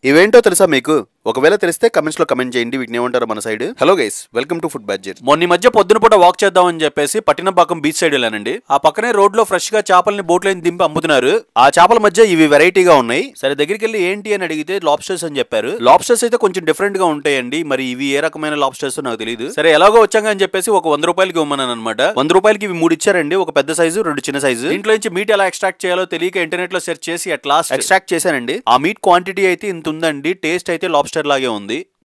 ఇవేంటో తెలుసా మీకు ఒకవేళ తెలిస్తే కమెంట్స్ లో కమెంట్ చేయండి వీటిని ఏమంటారు మన side hello guys welcome to food budget మొన్న ఈ మధ్య పొద్దున పూట వాక్ చేద్దామని చెప్పేసి పట్టినపాకం బీచ్ సైడ్ వెళ్ళానండి ఆ పక్కనే రోడ్ లో ఫ్రెష్ గా చేపల్ని బోట్లో దింపి అమ్ముతున్నారు ఆ చేపల మధ్య ఇవి వెరైటీగా ఉన్నాయి సరే దగ్గరికి వెళ్ళి ఏంటి అని అడిగితే లాబ్స్టర్స్ అని చెప్పారు లాబ్స్టర్స్ అయితే కొంచెం డిఫరెంట్ గా ఉంటాయండి మరి ఇవి ఏ రకమైన లాబ్స్టర్స్ నాకు తెలియదు సరే ఎలాగో వచ్చాక అని చెప్పేసి ఒక వంద రూపాయలకి ఇవ్వమన్నాను అనమాట వంద రూపాయలకి ఇవి మూడు ఇచ్చారండి ఒక పెద్ద సైజు రెండు చిన్న సైజు దీంట్లో నుంచి మీట్ ఎలా ఎక్స్ట్రాక్ట్ చేయాలో తెలియక ఇంటర్నెట్ లో సెర్చ్ చేసి అట్ లాస్ట్ ఎక్స్ట్రాక్ట్ చేశానండి ఆ మీట్ క్వాంటిటీ అయితే ఇంత ఉందండి టేస్ట్ అయితే లాబ్స్టర్ లాగే ఉంది